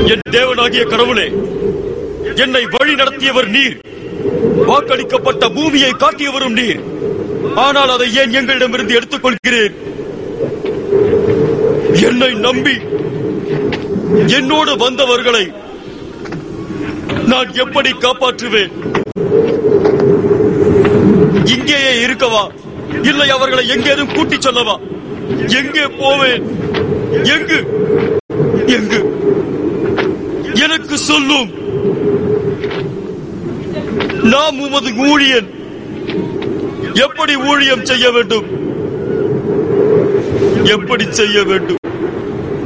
என் தேவனாகிய கடவுளே என்னை வழி நடத்தியவர் நீர் வாக்களிக்கப்பட்ட பூமியை காட்டியவரும் நீர் ஆனால் அதை ஏன் எங்களிடமிருந்து எடுத்துக் கொள்கிறேன் என்னை நம்பி என்னோடு வந்தவர்களை நான் எப்படி காப்பாற்றுவேன் இங்கேயே இருக்கவா இல்லை அவர்களை எங்கேனும் கூட்டிச் செல்லவா எங்கே போவேன் எங்கு எங்கு எனக்கு சொல்லும் நாம் உமது ஊழியன் எப்படி ஊழியம் செய்ய வேண்டும் எப்படி செய்ய வேண்டும்